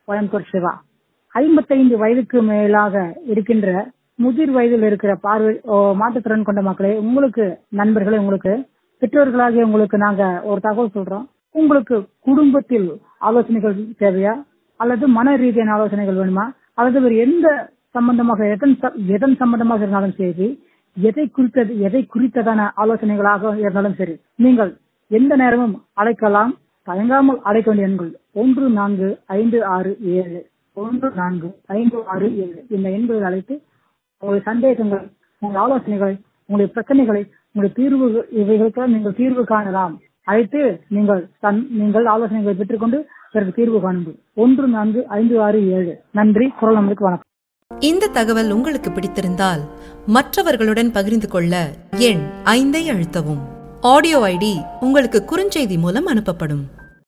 கோயம்புத்தூர் சிவா ஐம்பத்தைந்து வயதுக்கு மேலாக இருக்கின்ற முதிர் வயதில் இருக்கிற பார்வை ஓ, மாற்றுத்திறன் கொண்ட மக்களே உங்களுக்கு நண்பர்களே உங்களுக்கு பெற்றோர்களாகிய உங்களுக்கு நாங்க ஒரு தகவல் சொல்றோம் உங்களுக்கு குடும்பத்தில் ஆலோசனைகள் தேவையா அல்லது மன ரீதியான ஆலோசனைகள் வேணுமா அல்லது வேறு எந்த சம்பந்தமாக எதன் ச- எதன் சம்பந்தமாக இருந்தாலும் சரி எதை குறித்தது எதை குறித்ததான ஆலோசனைகளாக இருந்தாலும் சரி நீங்கள் எந்த நேரமும் அழைக்கலாம் தயங்காமல் அழைக்க வேண்டிய எண்கள் ஒன்று நான்கு ஐந்து ஆறு ஏழு ஒன்று நான்கு ஐந்து ஆறு ஏழு இந்த எண்களை அழைத்து உங்களுடைய சந்தேகங்கள் உங்கள் ஆலோசனைகள் உங்களுடைய பிரச்சனைகளை உங்களுடைய தீர்வு இவைகளுக்கு நீங்கள் தீர்வு காணலாம் அழைத்து நீங்கள் தன்- நீங்கள் ஆலோசனைகளை பெற்றுக்கொண்டு பிறகு தீர்வு காணுங்கள் ஒன்று நான்கு ஐந்து ஆறு ஏழு நன்றி குரல் நம்மளுக்கு வணக்கம் இந்த தகவல் உங்களுக்கு பிடித்திருந்தால் மற்றவர்களுடன் பகிர்ந்து கொள்ள எண் ஐந்தை அழுத்தவும் ஆடியோ ஐடி உங்களுக்கு குறுஞ்செய்தி மூலம் அனுப்பப்படும்